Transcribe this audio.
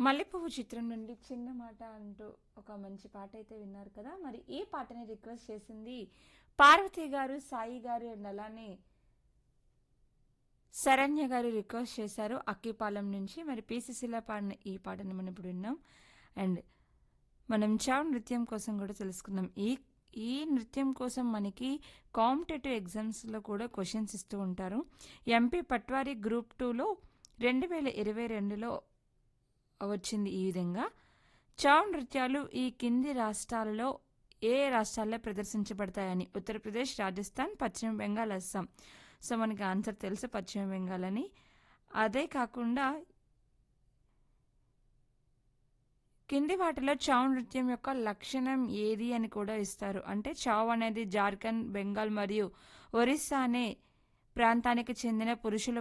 మల్లెపువ్వు చిత్రం నుండి చిన్న మాట అంటూ ఒక మంచి పాట అయితే విన్నారు కదా మరి ఈ పాటని రిక్వెస్ట్ చేసింది పార్వతి గారు సాయి గారు అండ్ అలానే శరణ్య గారు రిక్వెస్ట్ చేశారు అక్కిపాలెం నుంచి మరి పీసీసీలో పాడిన ఈ పాటని మనం ఇప్పుడు విన్నాం అండ్ మనం చావ్ నృత్యం కోసం కూడా తెలుసుకుందాం ఈ ఈ నృత్యం కోసం మనకి కాంపిటేటివ్ ఎగ్జామ్స్లో కూడా క్వశ్చన్స్ ఇస్తూ ఉంటారు ఎంపీ పట్వారీ గ్రూప్ టూలో రెండు వేల ఇరవై రెండులో వచ్చింది ఈ విధంగా చావ్ నృత్యాలు ఈ కింది రాష్ట్రాలలో ఏ రాష్ట్రాల్లో ప్రదర్శించబడతాయని ఉత్తరప్రదేశ్ రాజస్థాన్ పశ్చిమ బెంగాల్ అస్సాం సో మనకి ఆన్సర్ తెలుసు పశ్చిమ బెంగాల్ అని అదే కాకుండా కింది వాటిలో చావ్ నృత్యం యొక్క లక్షణం ఏది అని కూడా ఇస్తారు అంటే చావ్ అనేది జార్ఖండ్ బెంగాల్ మరియు ఒరిస్సా అనే ప్రాంతానికి చెందిన పురుషుల